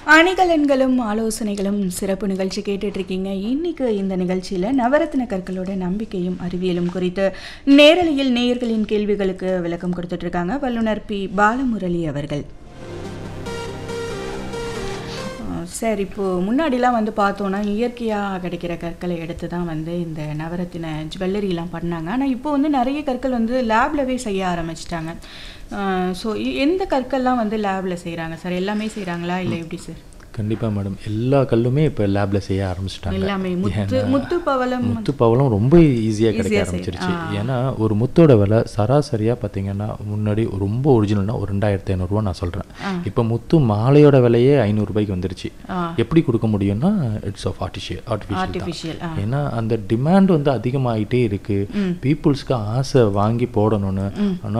அணிகலன்களும் ஆலோசனைகளும் சிறப்பு நிகழ்ச்சி கேட்டுட்டு இருக்கீங்க இன்னைக்கு இந்த நிகழ்ச்சியில நவரத்ன கற்களோட நம்பிக்கையும் அறிவியலும் குறித்து நேரலையில் நேயர்களின் கேள்விகளுக்கு விளக்கம் கொடுத்துட்டு இருக்காங்க வல்லுனர் பி பாலமுரளி அவர்கள் அஹ் சார் இப்போது முன்னாடிலாம் வந்து பார்த்தோன்னா இயற்கையாக கிடைக்கிற கற்களை எடுத்து தான் வந்து இந்த நவரத்தின ஜுவல்லரிலாம் பண்ணாங்க ஆனால் இப்போ வந்து நிறைய கற்கள் வந்து லேப்லவே செய்ய ஆரம்பிச்சிட்டாங்க ஸோ எந்த கற்கள்லாம் வந்து லேபில் செய்கிறாங்க சார் எல்லாமே செய்கிறாங்களா இல்லை எப்படி சார் கண்டிப்பாக மேடம் எல்லா கல்லுமே இப்போ லேபில் செய்ய ஆரம்பிச்சிட்டாங்க எல்லாமே முத்து முத்து பவளம் முத்து பவளம் ரொம்ப ஈஸியாக கிடைக்க ஆரம்பிச்சிருச்சு ஏன்னா ஒரு முத்தோட விலை சராசரியாக பார்த்தீங்கன்னா முன்னாடி ரொம்ப ஒரிஜினல்னா ஒரு ரெண்டாயிரத்தி ஐநூறுரூவா நான் சொல்கிறேன் இப்போ முத்து மாலையோட விலையே ஐநூறுரூபாய்க்கு வந்துருச்சு ஆ. எப்படி கொடுக்க முடியும்னா it's of artificial artificial artificial ஆ ஏன்னா அந்த டிமாண்ட் வந்து அதிகமாயிட்டே இருக்கு பீப்புள்ஸ்க்கு ஆசை வாங்கி போடணும்னு ஆனால்